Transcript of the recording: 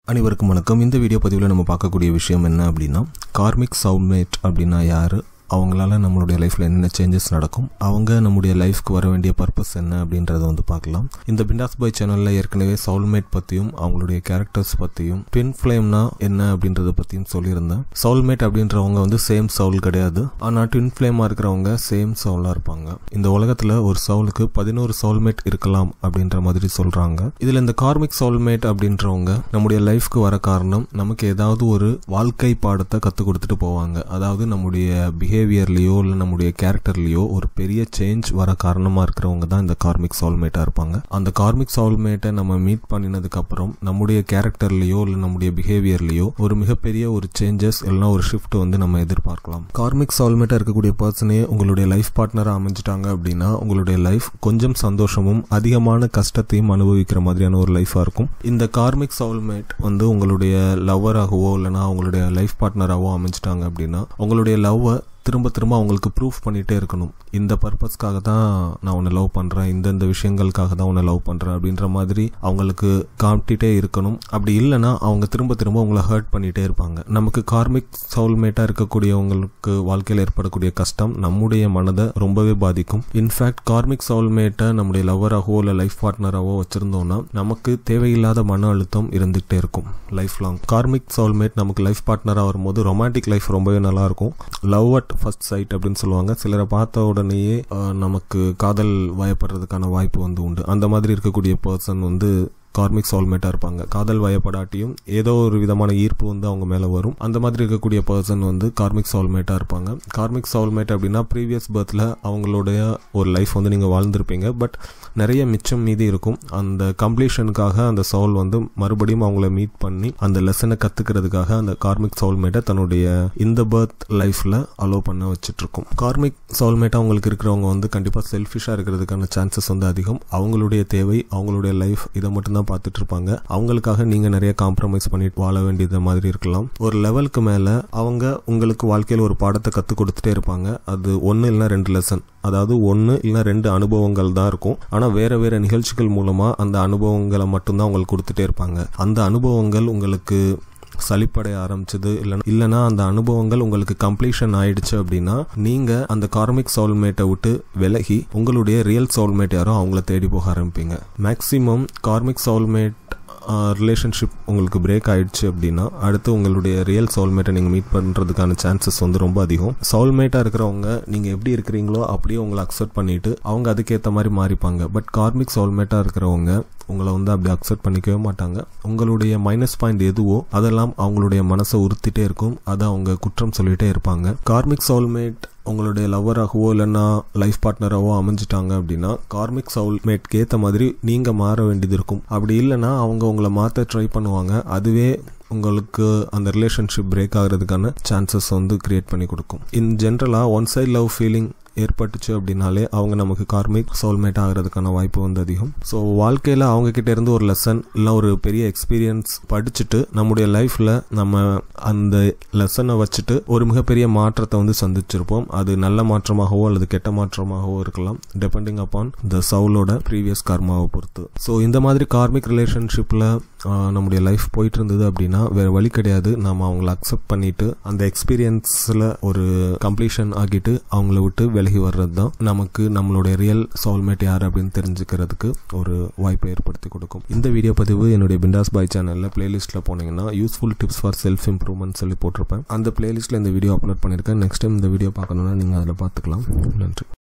அனைவருக்கும் வணக்கம் இந்த வீடியோ பதிவில் நம்ம பார்க்கக்கூடிய விஷயம் என்ன அப்படின்னா கார்மிக் சவுண்ட்மேட் அப்படின்னா யார் அவங்களால நம்மளுடைய லைஃப்பில் என்னென்ன சேஞ்சஸ் நடக்கும் அவங்க நம்முடைய லைஃப்க்கு வர வேண்டிய பர்பஸ் என்ன அப்படின்றத வந்து பார்க்கலாம் இந்த பிண்டாஸ் பாய் சேனலில் ஏற்கனவே சவுல்மேட் பற்றியும் அவங்களுடைய கேரக்டர்ஸ் பற்றியும் ட்வின் ஃப்ளேம்னா என்ன அப்படின்றத பற்றியும் சொல்லியிருந்தேன் சவுல்மேட் அப்படின்றவங்க வந்து சேம் சவுல் கிடையாது ஆனால் ட்வின் ஃப்ளேமாக இருக்கிறவங்க சேம் சவுலாக இருப்பாங்க இந்த உலகத்தில் ஒரு சவுலுக்கு பதினோரு சவுல்மேட் இருக்கலாம் அப்படின்ற மாதிரி சொல்கிறாங்க இதில் இந்த கார்மிக் சவுல்மேட் அப்படின்றவங்க நம்முடைய லைஃப்க்கு வர காரணம் நமக்கு ஏதாவது ஒரு வாழ்க்கை பாடத்தை கற்றுக் கொடுத்துட்டு போவாங்க அதாவது நம்முடைய பிஹேவியர்லேயோ இல்லை நம்முடைய கேரக்டர்லேயோ ஒரு பெரிய சேஞ்ச் வர காரணமாக இருக்கிறவங்க தான் இந்த கார்மிக் சவுல்மேட்டாக இருப்பாங்க அந்த கார்மிக் சவுல்மேட்டை நம்ம மீட் பண்ணினதுக்கு அப்புறம் நம்முடைய கேரக்டர்லேயோ இல்லை நம்முடைய பிஹேவியர்லேயோ ஒரு மிகப்பெரிய ஒரு சேஞ்சஸ் இல்லைனா ஒரு ஷிஃப்ட் வந்து நம்ம எதிர்பார்க்கலாம் கார்மிக் சவுல்மேட்டாக இருக்கக்கூடிய பர்சனே உங்களுடைய லைஃப் பார்ட்னராக அமைஞ்சிட்டாங்க அப்படின்னா உங்களுடைய லைஃப் கொஞ்சம் சந்தோஷமும் அதிகமான கஷ்டத்தையும் அனுபவிக்கிற மாதிரியான ஒரு லைஃபாக இருக்கும் இந்த கார்மிக் சவுல்மேட் வந்து உங்களுடைய லவ்வராகவோ இல்லைனா உங்களுடைய லைஃப் பார்ட்னராகவோ அமைஞ்சிட்டாங்க அப்படின்னா உங்களுடைய லவ்வை திரும்ப திரும்ப அவங்களுக்கு ப்ரூஃப் பண்ணிகிட்டே இருக்கணும் இந்த பர்பஸ்க்காக தான் நான் உன்னை லவ் பண்ணுறேன் இந்தந்த விஷயங்களுக்காக தான் உன்னை லவ் பண்ணுறேன் அப்படின்ற மாதிரி அவங்களுக்கு காட்டிகிட்டே இருக்கணும் அப்படி இல்லைன்னா அவங்க திரும்ப திரும்ப உங்களை ஹர்ட் பண்ணிகிட்டே இருப்பாங்க நமக்கு கார்மிக் சவுல்மேட்டாக இருக்கக்கூடியவங்களுக்கு வாழ்க்கையில் ஏற்படக்கூடிய கஷ்டம் நம்முடைய மனதை ரொம்பவே பாதிக்கும் இன்ஃபேக்ட் கார்மிக் சவுல்மேட்டை நம்முடைய லவ்வராகவோ இல்லை லைஃப் பார்ட்னராகவோ வச்சுருந்தோம்னா நமக்கு தேவையில்லாத மன அழுத்தம் இருந்துகிட்டே இருக்கும் லைஃப் லாங் கார்மிக் சவுல்மேட் நமக்கு லைஃப் பார்ட்னராக வரும்போது ரொமான்டிக் லைஃப் ரொம்பவே நல்லாயிருக்கும் லவ் அட் ஃபர்ஸ்ட் சைட் அப்படின்னு சொல்லுவாங்க சிலரை பார்த்த உடனேயே நமக்கு காதல் வயப்படுறதுக்கான வாய்ப்பு வந்து உண்டு அந்த மாதிரி இருக்கக்கூடிய பர்சன் வந்து கார்மிக் சோல்மேட்டாக இருப்பாங்க காதல் வயப்படாட்டியும் ஏதோ ஒரு விதமான ஈர்ப்பு வந்து அவங்க மேலே வரும் அந்த மாதிரி இருக்கக்கூடிய பர்சன் வந்து கார்மிக் சோல்மேட்டாக இருப்பாங்க கார்மிக் சோல்மேட் அப்படின்னா ப்ரீவியஸ் பர்த்தில் அவங்களுடைய ஒரு லைஃப் வந்து நீங்கள் வாழ்ந்திருப்பீங்க பட் நிறைய மிச்சம் மீதி இருக்கும் அந்த கம்ப்ளீஷனுக்காக அந்த சோல் வந்து மறுபடியும் அவங்கள மீட் பண்ணி அந்த லெசனை கற்றுக்கிறதுக்காக அந்த கார்மிக் சோல்மேட்டை தன்னுடைய இந்த பர்த் லைஃப்பில் அலோவ் பண்ண வச்சுட்ருக்கும் கார்மிக் சோல்மேட்டாக அவங்களுக்கு இருக்கிறவங்க வந்து கண்டிப்பாக செல்ஃபிஷாக இருக்கிறதுக்கான சான்சஸ் வந்து அதிகம் அவங்களுடைய தேவை அவங்களுடைய லைஃப் இதை மட்டும்தான் தான் பார்த்துட்டு இருப்பாங்க அவங்களுக்காக நீங்க நிறைய காம்ப்ரமைஸ் பண்ணிட்டு வாழ வேண்டியது மாதிரி இருக்கலாம் ஒரு லெவலுக்கு மேல அவங்க உங்களுக்கு வாழ்க்கையில் ஒரு பாடத்தை கற்றுக் கொடுத்துட்டே இருப்பாங்க அது ஒன்று இல்லைனா ரெண்டு லெசன் அதாவது ஒன்று இல்லைனா ரெண்டு அனுபவங்கள் தான் இருக்கும் ஆனால் வேற வேற நிகழ்ச்சிகள் மூலமாக அந்த அனுபவங்களை மட்டும்தான் உங்களுக்கு கொடுத்துட்டே இருப்பாங்க அந்த அனுபவங்கள் உங்களுக்கு சளிப்படைய ஆரம்பிச்சது இல்லைனா இல்லைனா அந்த அனுபவங்கள் உங்களுக்கு கம்ப்ளீஷன் ஆயிடுச்சு அப்படின்னா நீங்க அந்த கார்மிக் சோல்மேட்டை விட்டு விலகி உங்களுடைய ரியல் சோல்மேட் யாரோ அவங்கள தேடி போக ஆரம்பிப்பீங்க மேக்சிமம் கார்மிக் சோல்மேட் ரிலேஷன்ஷிப் உங்களுக்கு பிரேக் ஆயிடுச்சு அப்படின்னா அடுத்து உங்களுடைய ரியல் சோல்மேட்டை நீங்கள் மீட் பண்ணுறதுக்கான சான்சஸ் வந்து ரொம்ப அதிகம் சோல்மேட்டாக இருக்கிறவங்க நீங்கள் எப்படி இருக்கிறீங்களோ அப்படியே உங்களை அக்செப்ட் பண்ணிட்டு அவங்க அதுக்கேற்ற மாதிரி மாறிப்பாங்க பட் கார்மிக் சோல்மேட்டாக இருக்கிறவங்க உங்களை வந்து அப்படி அக்செப்ட் பண்ணிக்கவே மாட்டாங்க உங்களுடைய மைனஸ் பாயிண்ட் எதுவோ அதெல்லாம் அவங்களுடைய மனசை உறுத்திட்டே இருக்கும் அதை அவங்க குற்றம் சொல்லிட்டே இருப்பாங்க கார்மிக் சோல்மேட் உங்களுடைய லவ்வராகவோ இல்லைன்னா லைஃப் பார்ட்னராகவோ அமைஞ்சிட்டாங்க அப்படின்னா கார்மிக் சவுல்மேட்க்கு ஏற்ற மாதிரி நீங்கள் மாற வேண்டியது இருக்கும் அப்படி இல்லைன்னா அவங்க உங்களை மாற்ற ட்ரை பண்ணுவாங்க அதுவே உங்களுக்கு அந்த ரிலேஷன்ஷிப் பிரேக் ஆகிறதுக்கான சான்சஸ் வந்து கிரியேட் பண்ணி கொடுக்கும் இன் ஜென்ரலாக ஒன் சைட் லவ் ஃபீலிங் ஏற்பட்டுச்சு அப்படின்னாலே அவங்க நமக்கு கார்மிக் சோல்மேட் ஆகிறதுக்கான வாய்ப்பு வந்து அதிகம் ஸோ வாழ்க்கையில் அவங்க கிட்ட இருந்து ஒரு லெசன் இல்லை ஒரு பெரிய எக்ஸ்பீரியன்ஸ் படிச்சுட்டு நம்முடைய லைஃப்பில் நம்ம அந்த லெசனை வச்சுட்டு ஒரு மிகப்பெரிய மாற்றத்தை வந்து சந்திச்சிருப்போம் அது நல்ல மாற்றமாகவோ அல்லது கெட்ட மாற்றமாகவோ இருக்கலாம் டிபெண்டிங் அப்பான் த சவுலோட ப்ரீவியஸ் கர்மாவை பொறுத்து ஸோ இந்த மாதிரி கார்மிக் ரிலேஷன்ஷிப்பில் நம்முடைய லைஃப் போயிட்டு இருந்தது அப்படின்னா வேறு வழி கிடையாது நம்ம அவங்கள அக்செப்ட் பண்ணிட்டு அந்த எக்ஸ்பீரியன்ஸில் ஒரு கம்ப்ளீஷன் ஆகிட்டு அவங்கள விட்டு விலகி வர்றது தான் நமக்கு நம்மளுடைய ரியல் சோல்மேட் யார் அப்படின்னு தெரிஞ்சுக்கிறதுக்கு ஒரு வாய்ப்பை ஏற்படுத்தி கொடுக்கும் இந்த வீடியோ பதிவு என்னுடைய பிண்டாஸ் பாய் சேனலில் பிளேலிஸ்ட்டில் போனீங்கன்னா useful tips for self improvement சொல்லி போட்டிருப்பேன் அந்த பிளேலிஸ்ட்டில் இந்த வீடியோ அப்லோட் பண்ணியிருக்கேன் நெக்ஸ்ட் டைம் இந்த வீடியோ பார்க்கணுன்னா நீங்கள் அதில் பார்த்துக்கலாம் நன்றி